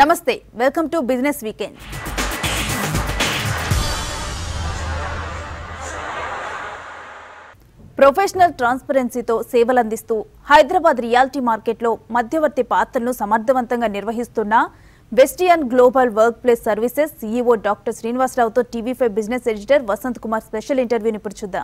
నమస్తే welcome to business weekend professional ట్రాన్స్పరెన్సీతో సేవలందిస్తూ హైదరాబాద్ రియాలిటీ మార్కెట్లో మధ్యవర్తి పాత్రను సమర్థవంతంగా నిర్వహిస్తున్న Vestian global work place services CEO doctor శ్రీనివాసరావుతో TV five business editor Vasanth Kumar special ఇంటర్వ్యూని ఇప్పుడు చూద్దాం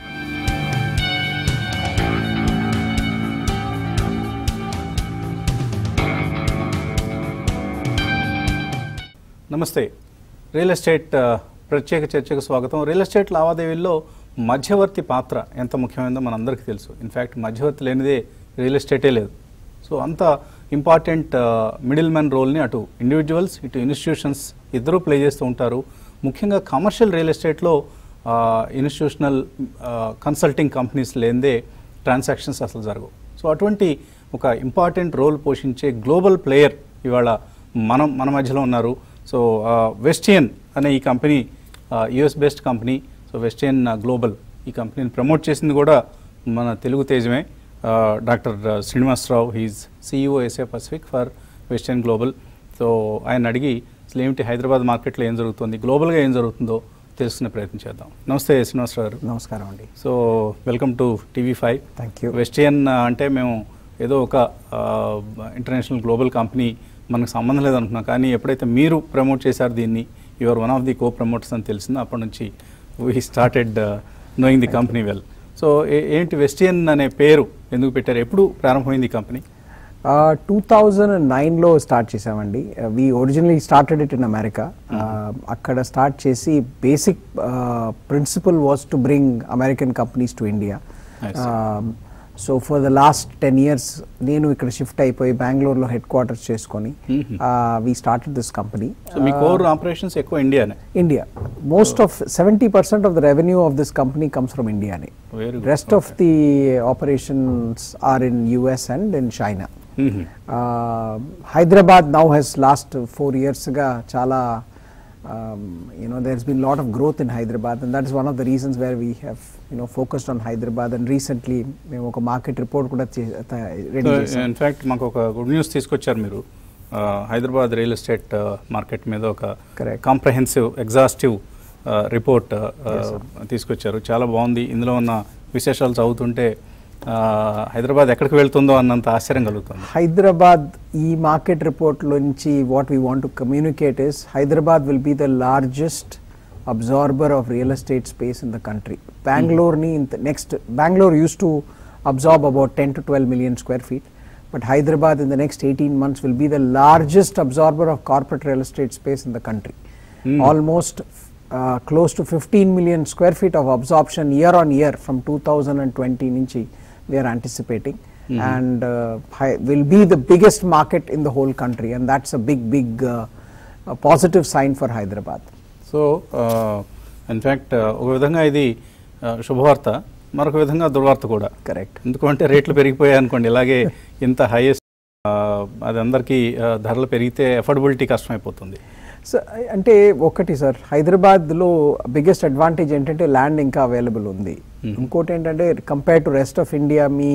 నమస్తే రియల్ ఎస్టేట్ ఆ, ప్రత్యేక చర్చకు స్వాగతం రియల్ ఎస్టేట్ లావాదేవీల్లో మధ్యవర్తి పాత్ర ఎంత ముఖ్యమైనదో మనందరికీ తెలుసు ఇన్ఫ్యాక్ట్ మధ్యవర్తి లేనిదే రియల్ ఎస్టేటే లేదు సో అంత ఇంపార్టెంట్ మిడిల్ మ్యాన్ రోల్ని అటు ఇండివిజువల్స్ ఇటు ఇన్స్టిట్యూషన్స్ ఇద్దరూ ప్లే చేస్తూ ఉంటారు ముఖ్యంగా కమర్షియల్ రియల్ ఎస్టేట్లో ఇన్స్టిట్యూషనల్ కన్సల్టింగ్ కంపెనీస్ లేనిదే ట్రాన్సాక్షన్స్ అసలు జరగవు సో అటువంటి ఒక ఇంపార్టెంట్ రోల్ పోషించే గ్లోబల్ ప్లేయర్ ఇవాళ మనం మన మధ్యలో ఉన్నారు సో వెస్టియన్ అనే ఈ company US based company so Vestian global ఈ కంపెనీని ప్రమోట్ చేసింది కూడా మన తెలుగు తేజమే doctor Srinivasarao he's CEO Asia Pacific for Vestian global so ఆయన అడిగి అసలు ఏమిటి హైదరాబాద్ మార్కెట్లో ఏం జరుగుతుంది గ్లోబల్గా ఏం జరుగుతుందో తెలుసుకునే ప్రయత్నం చేద్దాం నమస్తే శ్రీనివాసరావు గారు నమస్కారం అండి so welcome to TV five thank you Vestian అంటే మేము ఏదో ఒక ఇంటర్నేషనల్ గ్లోబల్ కంపెనీ మనకు సంబంధం లేదనుకున్నాం కానీ ఎప్పుడైతే మీరు ప్రమోట్ చేశారు దీన్ని your one of the co promoters అని తెలిసిందో అప్పటి నుంచి we started knowing the company well so ఏంటి వెస్టియన్ అనే పేరు ఎందుకు పెట్టారు ఎప్పుడు ప్రారంభమైంది ఈ కంపెనీ టూ థౌజండ్ నైన్లో స్టార్ట్ చేసామండి we originally started it in America అక్కడ స్టార్ట్ చేసి basic principle was to bring American companies to India I so for the last ten years నేను ఇక్కడ షిఫ్ట్ అయిపోయి బెంగళూరులో హెడ్ క్వార్టర్స్ చేసుకొని we started this company so మీ core operations ఎక్కువ ఇండియానే India most of seventy percent of the revenue of this company comes from ఇండియానే very good rest of the operations are in US and in China. Uh, Hyderabad now has last four years గా చాలా um, you know there's been a lot of growth in Hyderabad and that is one of the reasons where we have you know focused on Hyderabad and recently మేము ఒక market report కూడా ready చేసాం in fact మాకు ఒక good news తీసుకొచ్చారు మీరు ఆ, Hyderabad real estate ఆ, మార్కెట్ మీద ఒక Correct. కాంప్రహెన్సివ్ ఎగ్జాస్టివ్ రిపోర్ట్ ఆ, తీసుకొచ్చారు చాలా బాగుంది ఇందులో ఉన్న విశేషాలు చదువుతుంటే ఆ, హైదరాబాద్ ఎక్కడికి వెళ్తుందో అన్నంత ఆశ్చర్యం కలుగుతుంది హైదరాబాద్ ఈ మార్కెట్ రిపోర్ట్ నుంచి what we want to communicate is Hyderabad will be the largest absorber of real estate space in the country బెంగళూరుని next Bengaluru used to absorb about ten to twelve million square feet but Hyderabad in the next eighteen months will be the largest absorber of corporate real estate space in the country almost uh, close to 15 million square feet of absorption year on year from 2020 నుంచి we are anticipating and uh, hi- will be the biggest market in the whole country and that's a big big uh, a positive sign for Hyderabad. So in fact ఒక విధంగా ఇది ఆ, శుభవార్త మరొక విధంగా దుర్వార్త కూడా Correct. ఎందుకంటే రేట్లు పెరిగిపోయాయి అనుకోండి ఇలాగే ఇంత హైయెస్ట్ అది అందరికీ ఆ, ధరలు పెరిగితే అఫోర్డబిలిటీ కష్టమైపోతుంది సో అంటే ఒకటి సార్ హైదరాబాద్లో బిగ్గెస్ట్ అడ్వాంటేజ్ ఏంటంటే ల్యాండ్ ఇంకా అవైలబుల్ ఉంది ఇంకోటి ఏంటంటే compare to rest of India మీ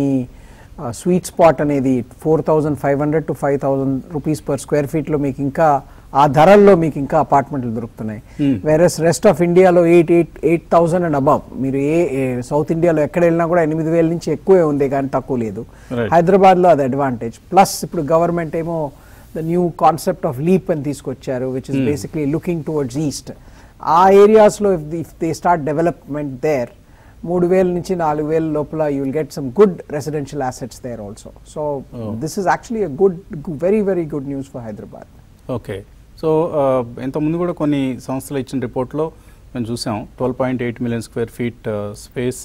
స్వీట్ స్పాట్ అనేది four thousand five hundred to five thousand rupees per square ఫీట్లో మీకు ఇంకా ఆ ధరల్లో మీకు ఇంకా అపార్ట్మెంట్లు దొరుకుతున్నాయి వేరస్ రెస్ట్ ఆఫ్ ఇండియాలో eight eight eight thousand and above మీరు ఏ సౌత్ ఇండియాలో ఎక్కడ వెళ్ళినా కూడా ఎనిమిది వేల నుంచి ఎక్కువే ఉంది కానీ తక్కువ లేదు Right. హైదరాబాద్లో అది అడ్వాంటేజ్ ప్లస్ ఇప్పుడు గవర్నమెంట్ ఏమో the new concept of leap అని తీసుకొచ్చారు which is basically looking towards east ఆ ఏరియాస్లో if if they start development there మూడు వేల నుంచి నాలుగు వేల లోపల you will get some good residential assets there also so this is actually a good very very good news for Hyderabad okay so ఇంతకుముందు కూడా కొన్ని సంస్థలు ఇచ్చిన రిపోర్ట్లో మేము చూసాం twelve point eight million square feet space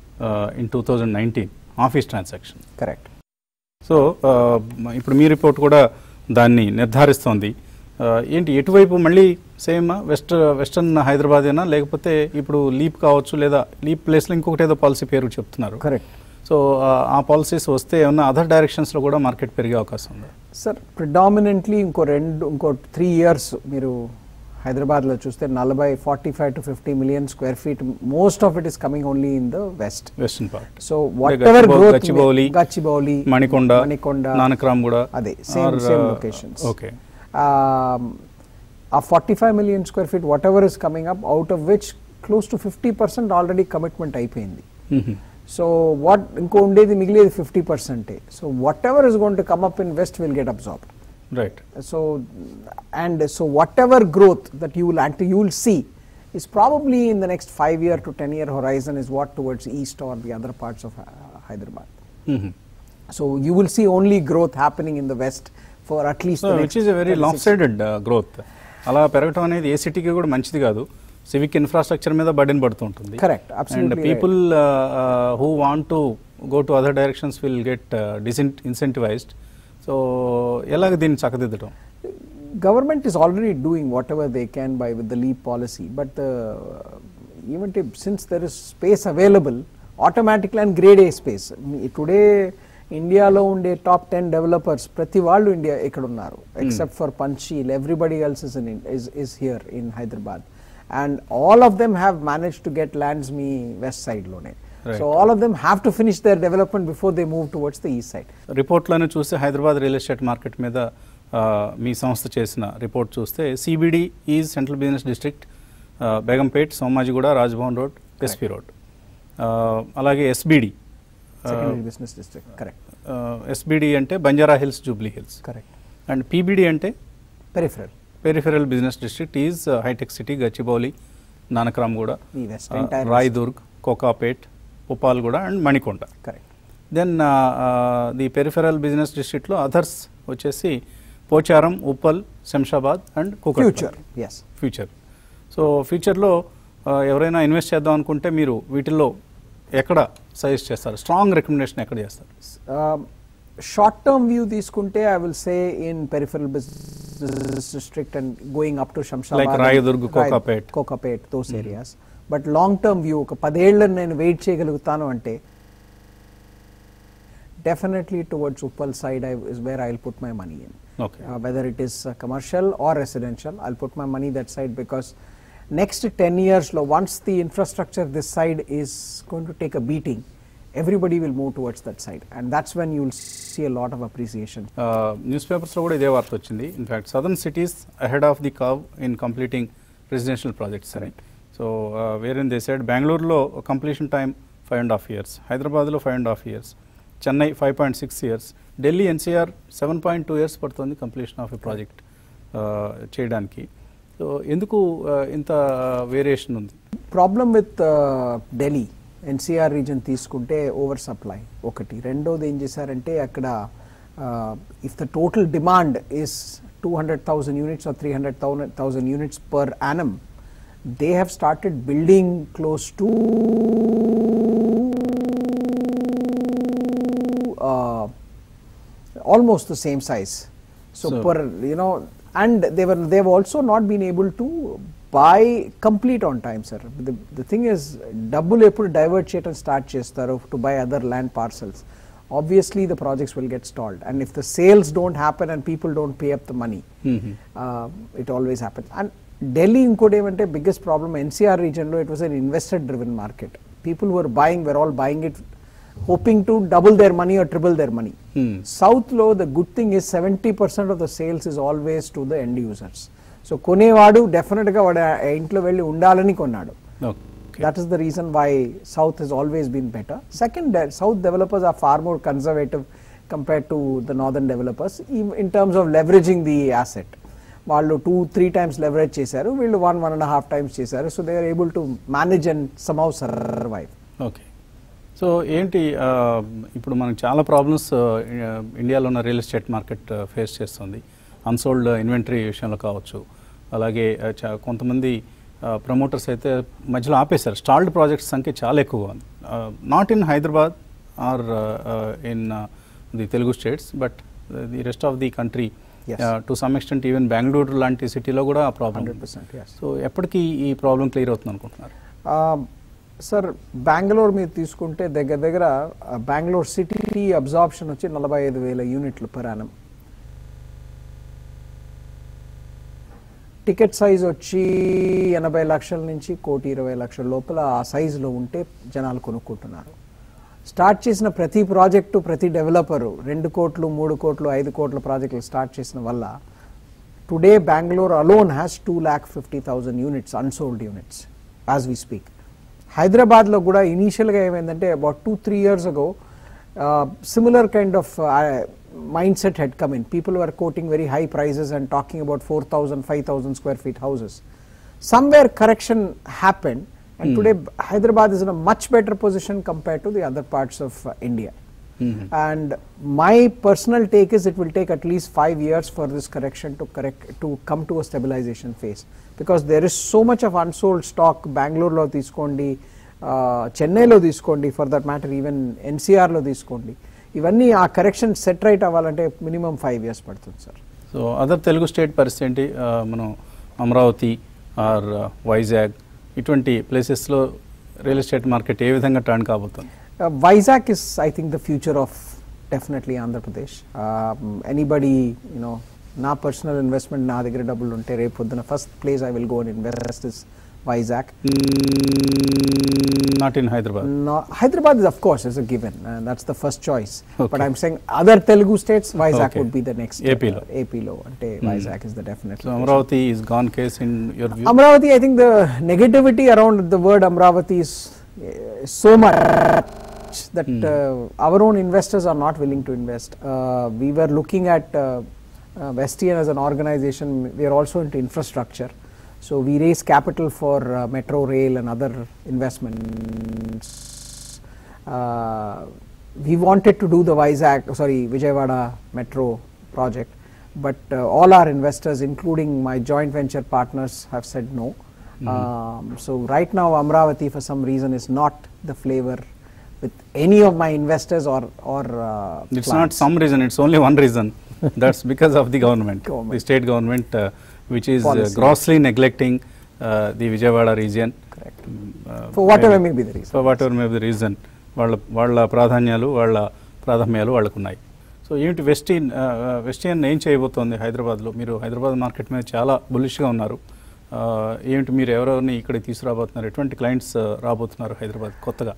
in two thousand nineteen office transaction correct so ఆ, మ- ఇప్పుడు మీ రిపోర్ట్ కూడా దాన్ని నిర్ధారిస్తోంది ఆ, ఏంటి ఎటువైపు మళ్ళీ సేమ్ వెస్ట్ వెస్టర్న్ హైదరాబాదేనా లేకపోతే ఇప్పుడు లీప్ కావచ్చు లేదా లీప్ ప్లేస్లో ఇంకొకటి ఏదో పాలసీ పేరు చెప్తున్నారు కరెక్ట్ సో ఆ, ఆ పాలసీస్ వస్తే ఏమన్నా అదర్ డైరెక్షన్స్లో కూడా మార్కెట్ పెరిగే అవకాశం ఉందా సార్ ప్రిడామినెంట్లీ ఇంకో రెండు ఇంకో త్రీ ఇయర్స్ మీరు హైదరాబాద్లో చూస్తే నలభై forty five to fifty million square feet most of it is coming only in the west western part so అంటే వాట్ ఎవర్ గచ్చిబౌ- గ్రోత్ గచ్చిబౌలి, గచ్చిబౌలి మణికొండ మణికొండ నానక్రామ్ కూడా అదే same same locations okay um, a 45 million square feet, whatever is coming up, out of which close to 50% already commitment అయిపోయింది so what ఇంకో ఉండేది మిగిలేది fifty పర్సెంటే so whatever is gonna come up in west will get absorbed right so and so whatever growth that you will ant- you will see is probably in the next 5 year to 10 year horizon is what towards east or the other parts of uh, hyderabad so you will see only growth happening in the west for at least the which next is a very 36 long sided growth అలా పెరగటం అనేది ఏ సిటీకి కూడా మంచిది కాదు civic infrastructure మీద burden పడుతుంటుంది Correct, and absolutely right. People who want to go to other directions will get decent incentivized so ఎలాగ దీన్ని చక్కదిద్దటం government is already doing whatever they can by with the leap policy but the, even if, since there is space available automatically and grade A space me- today ఇండియాలో ఉండే top ten developers ప్రతి వాళ్ళు India ఇక్కడ ఉన్నారు except for Panchshil everybody else is is is here in Hyderabad and all of them have manage to get lands మీ west side లోనే Right. So all of them have to finish their development before they move towards the east side రిపోర్ట్లోనే చూస్తే Hyderabad real estate market మీద ఆ, మీ సంస్థ చేసిన report చూస్తే CBD is central business district Begumpet Somajiguda Rajbhavan road SP road అలాగే SBD secondary business district correct SBD అంటే Banjara hills Jubilee hills correct and PBD అంటే peripheral peripheral business district is hitech city Gachibowli Nanakramguda ఈ west entire Raidurg Kokapet Upalguda and Manikonda correct then the peripheral business డిస్ట్రిక్ట్లో others వచ్చేసి Pocharam Uppal Shamshabad and future S future so ఫ్యూచర్లో ఎవరైనా invest చేద్దాం అనుకుంటే మీరు వీటిల్లో ఎక్కడ సజెస్ట్ చేస్తారు స్ట్రాంగ్ రికమెండేషన్ ఎక్కడ చేస్తారు షార్ట్ టర్మ్ వ్యూ తీసుకుంటే I will say in peripheral business district and going up to Shamshabad Like Raidurg, Kokapet. Kokapet those areas but long term view ఒక పదేళ్లను నేను వెయిట్ చేయగలుగుతాను అంటే definitely towards Uppal side I is where I will put my money in okay uh, whether it is uh, commercial or residential. I'll put my money that side because next 10 years, lo, once the infrastructure this side is going to take a beating, everybody will move towards that side. And that's when you'll see a lot of appreciation. News పేపర్స్లో కూడా ఇదే వార్త వచ్చింది in fact southern cities ahead of the curve in completing residential projects అని so వేరే they side బెంగళూరులో completion time five and half years హైదరాబాద్లో five and half years Chennai five point six years Delhi NCR seven point two years పడుతుంది completion of a project చేయడానికి so ఎందుకు uh, ఇంత variation ఉంది problem with Delhi NCR region తీసుకుంటే over supply ఒకటి రెండోది ఏం చేశారంటే అక్కడ if the total demand is two hundred thousand units or three hundred thousand units per annum they have started building close to almost the same size. So, So- per you know, and they were they've also not been able to buy complete on time, sir. The, the thing is, డబ్బులు ఎప్పుడు divert చేయడం start చేస్తారు to buy other land parcels obviously the projects will get stalled and if the sales don't happen and people don't pay up the money it always happens and Delhi ఇంకోటి ఏమంటే biggest problem NCR రీజన్లో it was an investor driven market people were buying were all buying it hoping to double their money or triple their money Hmm. South లో the good thing is seventy percent of the sales is always to the end users so కొనేవాడు definite గా వాడు ఆ ఇంట్లో వెళ్ళి ఉండాలని కొన్నాడు okay that is the reason why south has always been better second south developers are far more conservative compare to the northern developers in terms of leveraging the asset వాళ్ళు two three times leverage చేశారు వీళ్ళు one one and half times చేశారు so they are able to manage and some how survive okay so ఏంటి ఆ, ఇప్పుడు మనకు చాలా problems ఇండియాలో ఉన్న రియల్ ఎస్టేట్ మార్కెట్ ఫేస్ చేస్తుంది అన్సోల్డ్ ఇన్వెంటరీ విషయంలో కావచ్చు అలాగే ఆ, చా- కొంతమంది ప్రమోటర్స్ అయితే మధ్యలో ఆపేశారు స్టాల్డ్ ప్రాజెక్ట్స్ సంఖ్య చాలా ఎక్కువగా ఉంది not in Hyderabad or in the Telugu states but the rest of the country Yes. To some extent even Bengaluru లాంటి సిటీలో కూడా ఆ problem hundred percent yes so ఎప్పటికీ ఈ ప్రాబ్లం క్లియర్ అవుతుంది అనుకుంటున్నారు సార్ బెంగళూరు మీరు తీసుకుంటే దగ్గర దగ్గర బెంగళూరు సిటీ అబ్జార్ప్షన్ వచ్చి నలభై ఐదు వేల యూనిట్లు పర్ యానం టికెట్ సైజ్ వచ్చి ఎనభై లక్షల నుంచి కోటి ఇరవై లక్షల లోపల ఆ సైజులో ఉంటే జనాలు కొనుక్కుంటున్నారు స్టార్ట్ చేసిన ప్రతి ప్రాజెక్టు ప్రతి డెవలపరు రెండు కోట్లు మూడు కోట్లు ఐదు కోట్ల ప్రాజెక్టులు స్టార్ట్ చేసిన వల్ల Today, Bangalore alone has 2 lakh 50,000 units, unsold units, as we speak. హైదరాబాద్లో కూడా ఇనీషియల్గా ఏమైందంటే about two three years ago similar kind of mindset had come in people were quoting very high prices and talking about four thousand five thousand square feet houses somewhere correction happened and today hyderabad is in a much better position compared to the other parts of uh, india and my personal take is it will take at least 5 years for this correction to correct to come to a stabilization phase because there is so much of unsold stock bangalore lo తీసుకోండి చెన్నైలో తీసుకోండి for that matter even ఎన్సీఆర్లో తీసుకోండి ఇవన్నీ ఆ correction set right అవ్వాలంటే minimum five years పడుతుంది sir so other Telugu state పరిస్థితి ఏంటి ఆ, మనం అమరావతి ఆర్ వైజాగ్ ఇటువంటి ప్లేసెస్లో రియల్ ఎస్టేట్ మార్కెట్ ఏ విధంగా టర్న్ కాబోతుంది Uh, Vizag is, I think, the future of definitely Andhra Pradesh. Um, anybody, you know, నా పర్సనల్ ఇన్వెస్ట్మెంట్ నా దగ్గర డబ్బులు ఉంటే రేపు పొద్దున first place I will go and invest is Vizag not in Hyderabad Hyderabad is of course is a given that's the first choice Okay. But I'm saying other Telugu states Vizag Okay. Would be the next AP లో. ఏపీలో అంటే Vizag is the definite so Amaravati is gone case in your view Amravati, I think the negativity around the word Amravati is uh, so much that uh, our own investors are not willing to invest. Uh, we were looking at uh, uh, Vestian as an organization, we are also into infrastructure. So we raise capital for uh, metro rail and other investments. Uh, we wanted to do the Vizag, sorry, Vijayawada metro project, but uh, all our investors, including my joint venture partners, have said no. Um, so right now, Amravati, for some reason, is not the flavor with any of my investors or or. Uh, it's not clients. Some reason it's only one reason that's because of the government Government. The state government which is Policy. Grossly neglecting the Vijayawada region Correct. For whatever may be the reason. For whatever may the reason వాళ్ళ వాళ్ళ ప్రాధాన్యాలు వాళ్ళ ప్రాధాన్యాలు వాళ్ళకు ఉన్నాయి so ఏమిటి Westin వెస్టియన్ ఏం చేయబోతోంది హైదరాబాద్లో మీరు హైదరాబాద్ మార్కెట్ మీద చాలా బులిష్గా ఉన్నారు Uh, ఏమిటి మీరు ఎవరెవరిని ఇక్కడికి తీసుకురాబోతున్నారు ఎటువంటి క్లయింట్స్ రాబోతున్నారు హైదరాబాద్ కొత్తగా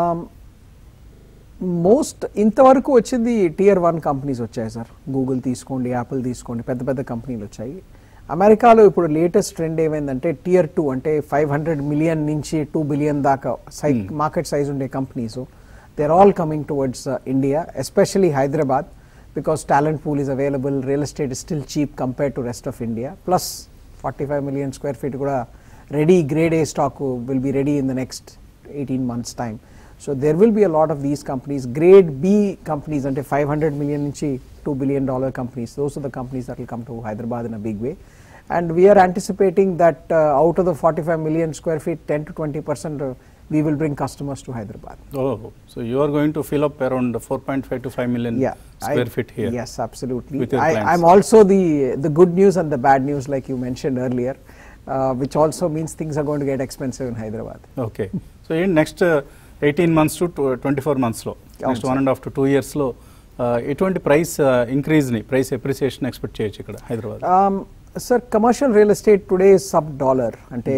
మోస్ట్ ఇంతవరకు వచ్చింది టియర్ వన్ కంపెనీస్ వచ్చాయి సార్ గూగుల్ తీసుకోండి యాపిల్ తీసుకోండి పెద్ద పెద్ద కంపెనీలు వచ్చాయి అమెరికాలో ఇప్పుడు లేటెస్ట్ ట్రెండ్ ఏమైందంటే టియర్ టూ అంటే ఫైవ్ హండ్రెడ్ మిలియన్ నుంచి టూ బిలియన్ దాకా సై మార్కెట్ సైజ్ ఉండే companies they are all coming towards India especially Hyderabad because talent pool is available real estate is still cheap compare to rest of India plus forty five million square feet కూడా ready grade A stock will be ready in the next eighteen months time so there will be a lot of these companies grade B companies అంటే five hundred million నుంచి two billion dollar companies those are the companies that will come to Hyderabad in a big way and we're anticipating that out of the forty five million square feet ten to twenty percent we will bring customers to Hyderabad oh so you are going to fill up around four point five to five million Yeah, square I- feet here Yes, absolutely. with your I, clients. I'm also the the good news and the bad news, like you mentioned earlier, uh, which also means things are going to get expensive in Hyderabad. Okay so ఏంటి next eighteen months to twenty four మంత్స్లో next sir. One and half to two ఇయర్స్లో ఎటువంటి price ఇంక్రీజ్ని price appreciation expect చేయొచ్చు ఇక్కడ Hyderabad Um, sir, commercial real estate today is sub dollar అంటే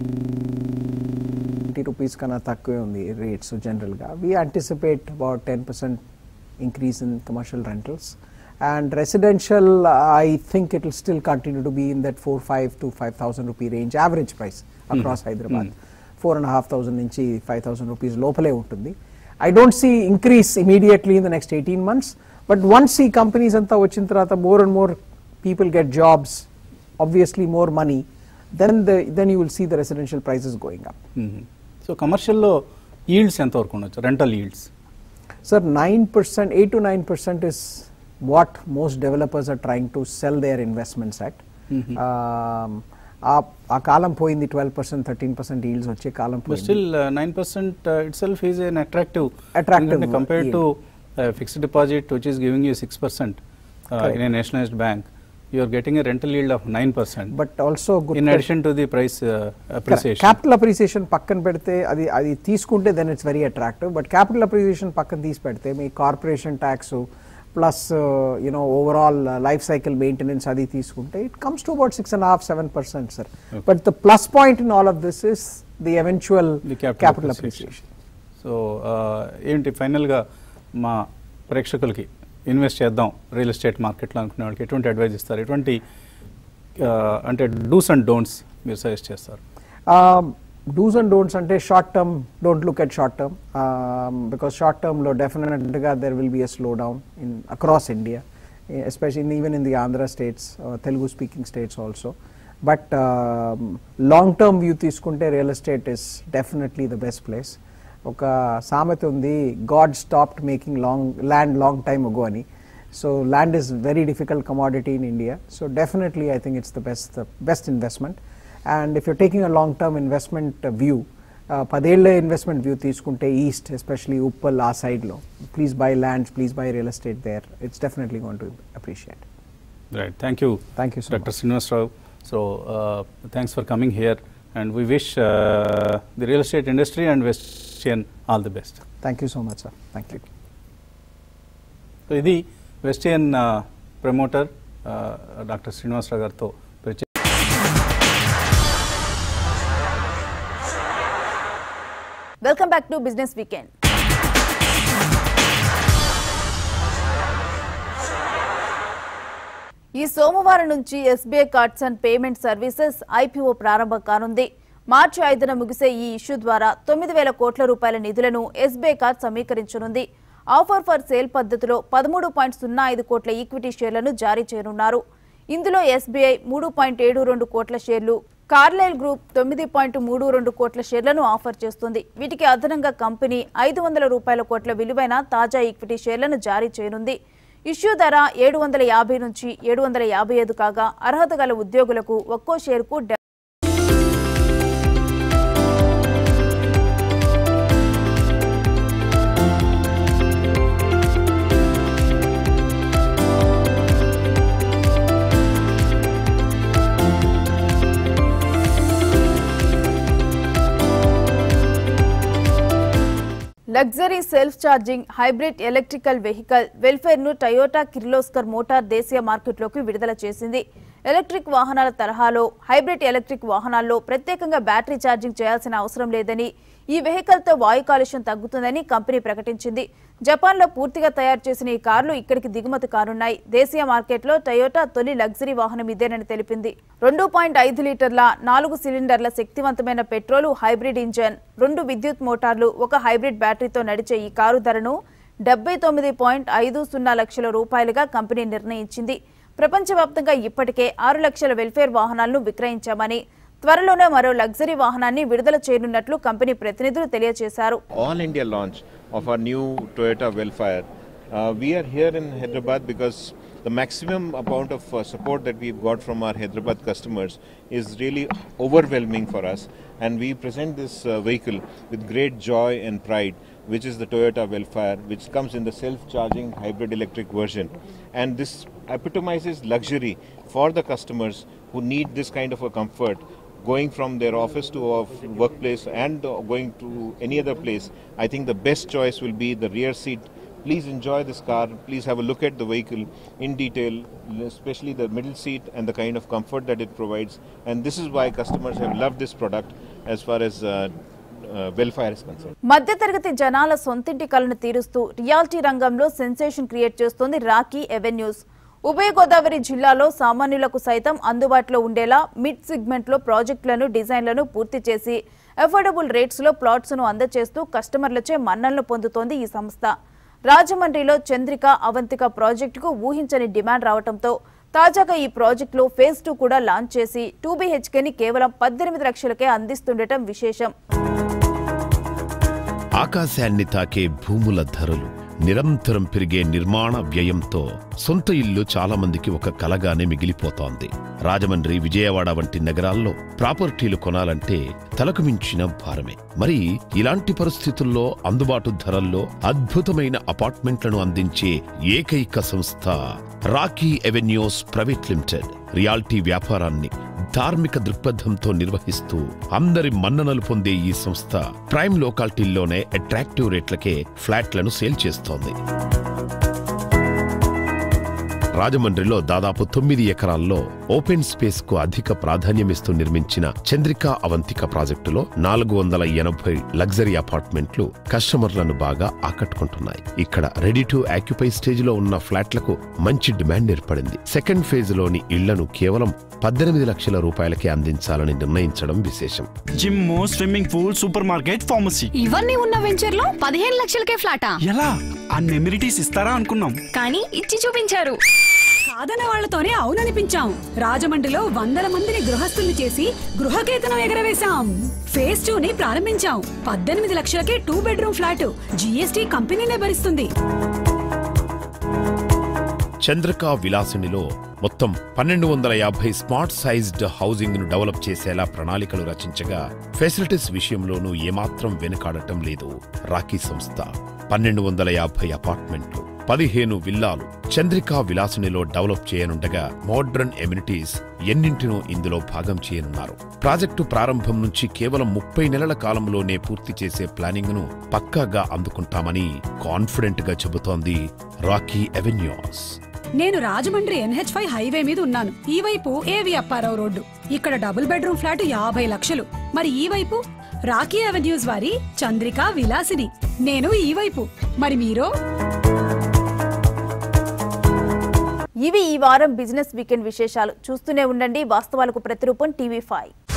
seventy rupees కన్నా తక్కువే ఉంది రేట్స్ జనరల్గా we anticipate about ten percent increase in commercial rentals and residential I think it will still continue to be in that four five to five thousand rupee range average price across Hyderabad four and half thousand నుంచి five thousand rupees లోపలే ఉంటుంది I don't see increase immediately in the next eighteen months but once ఈ companies అంతా వచ్చిన తర్వాత more and more people get jobs obviously more money, then the then you will see the residential prices going up. So కమర్షియల్లో yields ఎంతవరకు ఉండొచ్చు rental yields Sir, nine percent, eight to nine percent is what most developers are trying to sell their investments at. Um, ఆ- ఆ కాలం పోయింది twelve percent thirteen percent yields వచ్చే కాలం పోయింది still nine percent itself is an attractive Attractive compare yield. To fixed deposit which is giving you six percent in a nationalised bank you are getting a rental yield of nine percent but also in addition to the price appreciation capital appreciation పక్కన పెడితే అది అది తీసుకుంటే then it's very attractive but capital appreciation పక్కన తీసి పెడితే మీ corporation tax plus you know overall life cycle maintenance అది తీసుకుంటే it comes to about six and half seven percent sir but the plus point in all of this is the eventual the capital capital appreciation appreciation so ఏంటి ఫైనల్గా మా ప్రేక్షకులకి invest చేద్దాం real estate మార్కెట్లో అనుకునే వాళ్ళకి ఎటువంటి అడ్వైజ్ ఇస్తారు ఎటువంటి అంటే డూస్ అండ్ డోంట్స్ మీరు సజెస్ట్ చేస్తారు డూస్ అండ్ డోంట్స్ అంటే short term don't look at short term because short టర్మ్లో డెఫినెట్గా there will be a slow down in across India especially even in the Andhra states Telugu speaking states also but long term view తీసుకుంటే real estate is definitely the best place ఒక సామెత ఉంది God stopped making long land long time ago అని so land is very difficult commodity in India so definitely I think it's the best best investment and if you're taking a long term investment view పదేళ్ల investment view తీసుకుంటే east especially Uppal ఆ సైడ్లో please buy lands please buy real estate there it's definitely gonna to appreciate right thank you Thank you so doctor much. Srinivasarao so thanks for coming here and we wish the real estate industry and Vestian all the best thank you so much sir thank you so ఇది Vestian promoter doctor Srinivasarao గారితో ప్రత్యేక welcome back to business weekend ఈ సోమవారం నుంచి SBI cards and payment services IPO ప్రారంభం కానుంది మార్చి ఐదున ముగిసే ఈ ఇష్యూ ద్వారా తొమ్మిది వేల కోట్ల రూపాయల నిధులను ఎస్బీఐ కార్డ్ సమీకరించనుంది ఆఫర్ ఫర్ సేల్ పద్ధతిలో పదమూడు పాయింట్ సున్నా ఐదు కోట్ల ఈక్విటీ షేర్లను జారీ చేయనున్నారు ఇందులో ఎస్బీఐ మూడు పాయింట్ ఏడు రెండు కోట్ల షేర్లు కార్లైల్ గ్రూప్ తొమ్మిది పాయింట్ మూడు రెండు కోట్ల షేర్లను ఆఫర్ చేస్తుంది వీటికి అదనంగా కంపెనీ ఐదు వందల రూపాయల కోట్ల విలువైన తాజా ఈక్విటీ షేర్లను జారీ చేయనుంది ఇష్యూ ధర ఏడు వందల యాభై నుంచి ఏడు వందల యాభై ఐదు కాగా అర్హత గల ఉద్యోగులకు ఒక్కో షేర్కు డె- luxury self charging hybrid electrical vehicle Vellfire ను టయోటా కిర్లోస్కర్ మోటార్ దేశీయ మార్కెట్లోకి విడుదల చేసింది ఎలక్ట్రిక్ వాహనాల తరహాలో హైబ్రిడ్ ఎలక్ట్రిక్ వాహనాల్లో ప్రత్యేకంగా బ్యాటరీ ఛార్జింగ్ చేయాల్సిన అవసరం లేదని ఈ వెహికల్ తో వాయు కాలుష్యం తగ్గుతుందని కంపెనీ ప్రకటించింది జపాన్లో పూర్తిగా తయారు చేసిన ఈ కార్లు ఇక్కడికి దిగుమతి కానున్నాయి దేశీయ మార్కెట్లో టయోటా తొలి లగ్జరీ వాహనం ఇదేనని తెలిపింది రెండు పాయింట్ ఐదు లీటర్ల నాలుగు సిలిండర్ల శక్తివంతమైన పెట్రోలు హైబ్రిడ్ ఇంజన్ రెండు విద్యుత్ మోటార్లు ఒక హైబ్రిడ్ బ్యాటరీతో నడిచే ఈ కారు ధరను డెబ్బై తొమ్మిది పాయింట్ ఐదు సున్నా లక్షల రూపాయలుగా కంపెనీ నిర్ణయించింది ప్రపంచవ్యాప్తంగా ఇప్పటికే ఆరు లక్షల వెల్ఫేర్ వాహనాలను విక్రయించామని త్వరలోనే మరో లగ్జరీ వాహనాన్ని విడుదల చేయనున్నట్లు కంపెనీ ప్రతినిధులు తెలియజేశారు all India launch of our new Toyota Wellfire. Uh, we are here in Hyderabad because the maximum amount of uh, support that we've got from our Hyderabad customers is really overwhelming for us, and we present this uh, vehicle with great joy and pride, which is the Toyota Wellfire, which comes in the self-charging hybrid electric version, and this epitomizes luxury for the customers who need this kind of a comfort going from their office to a workplace and uh, going to any other place, I think the best choice will be the rear seat. Please enjoy this car. Please have a look at the vehicle in detail, especially the middle seat and the kind of comfort that it provides. And this is why customers have loved this product as far as uh, uh, Wellfire is concerned. మధ్యతరగతి జనాల సొంతింటి కలను తీరుస్తూ reality రంగంలో sensation create చేస్తోంది రాకీ ఎవెన్యూస్ ఉభయ గోదావరి జిల్లాలో సామాన్యులకు సైతం అందుబాటులో ఉండేలా మిడ్ సెగ్మెంట్లో ప్రాజెక్టులను డిజైన్లను పూర్తి చేసి అఫోర్డబుల్ రేట్స్లో ప్లాట్స్ను అందజేస్తూ కస్టమర్లచే మన్నలను పొందుతోంది ఈ సంస్థ రాజమండ్రిలో చంద్రిక అవంతిక ప్రాజెక్టుకు ఊహించని డిమాండ్ రావడంతో తాజాగా ఈ ప్రాజెక్టులో ఫేజ్ టూ కూడా లాంచ్ చేసి టూ బీహెచ్కేని కేవలం పద్దెనిమిది లక్షలకే అందిస్తుండటం విశేషం ఆకాశాన్ని తాకే భూముల ధరలు నిరంతరం పెరిగే నిర్మాణ వ్యయంతో సొంత ఇల్లు చాలా మందికి ఒక కలగానే మిగిలిపోతోంది రాజమండ్రి విజయవాడ వంటి నగరాల్లో ప్రాపర్టీలు కొనాలంటే తలకు మించిన భారమే మరి ఇలాంటి పరిస్థితుల్లో అందుబాటు ధరల్లో అద్భుతమైన అపార్ట్మెంట్లను అందించే ఏకైక సంస్థ Rocky Avenues private limited realty వ్యాపారాన్ని ధార్మిక దృక్పథంతో నిర్వహిస్తూ అందరి మన్ననలు పొందే ఈ సంస్థ ప్రైమ్ లోకాలిటీల్లోనే అట్రాక్టివ్ రేట్లకే ఫ్లాట్లను సేల్ చేస్తోంది రాజమండ్రిలో దాదాపు తొమ్మిది ఎకరాల్లో ఓపెన్ స్పేస్ కు అధిక ప్రాధాన్యమిస్తూ నిర్మించిన చంద్రికా అవంతిక ప్రాజెక్టులో నాలుగు వందల ఎనభై లగ్జరీ అపార్ట్మెంట్లు కస్టమర్లను బాగా ఆకట్టుకుంటున్నాయి ఇక్కడ రెడీ టు ఆక్యుపై స్టేజ్ లో ఉన్న ఫ్లాట్లకు మంచి డిమాండ్ ఏర్పడింది సెకండ్ ఫేజ్ లోని ఇళ్లను కేవలం పద్దెనిమిది లక్షల రూపాయలకే అందించాలని నిర్ణయించడం విశేషం gym swimming pool supermarket pharmacy ఇవన్నీ ఉన్న వెంచర్ లో పదిహేను లక్షలకే ఫ్లాటా ఎలా అన్ని ఎమ్యూనిటీస్ ఇస్తారా అనుకున్నాం కానీ ఇచ్చి చూపించారు కాదన్న వాళ్లతోనే అవుననిపించాం రాజమండ్రిలో వందల మందిని గృహస్థుల్ని చేసి గృహకేతనం ఎగరవేశాం ఫేజ్ టూ ని ప్రారంభించాం పద్దెనిమిది లక్షలకే టూ బెడ్రూమ్ ఫ్లాట్ జీఎస్టీ కంపెనీనే భరిస్తుంది చంద్రకా విలాసినిలో మొత్తం పన్నెండు వందల యాభై స్మార్ట్ సైజ్డ్ హౌసింగ్ ను డెవలప్ చేసేలా ప్రణాళికలు రచించగా ఫెసిలిటీస్ విషయంలోనూ ఏమాత్రం వెనుకాడటం లేదు రాకీ సంస్థ పన్నెండు వందల యాభై అపార్ట్మెంట్లు పదిహేను విల్లాలు చంద్రికా విలాసినిలో డెవలప్ చేయనుండగా మోడ్రన్ ఎమ్యూనిటీస్ ఎన్నింటినో ఇందులో భాగం చేయనున్నారు ప్రాజెక్టు ప్రారంభం నుంచి కేవలం ముప్పై నెలల కాలంలోనే పూర్తి చేసే ప్లానింగ్ ను పక్కాగా అందుకుంటామని కాన్ఫిడెంట్ గా చెబుతోంది రాకీ ఎవెన్యూస్ నేను రాజమండ్రి ఎన్హెచ్ ఫైవ్ హైవే మీద ఉన్నాను ఈ వైపు ఏవి అప్పారావు రోడ్డు ఇక్కడ డబుల్ బెడ్రూమ్ ఫ్లాట్ యాభై లక్షలు మరి ఈ వైపు రాకీ అవెన్యూస్ వారి చంద్రిక విలాసిని నేను ఈ వైపు మరి మీరు ఇవి ఈ వారం బిజినెస్ వీకెండ్ విశేషాలు చూస్తూనే ఉండండి వాస్తవాలకు ప్రతిరూపం టీవీ ఫైవ్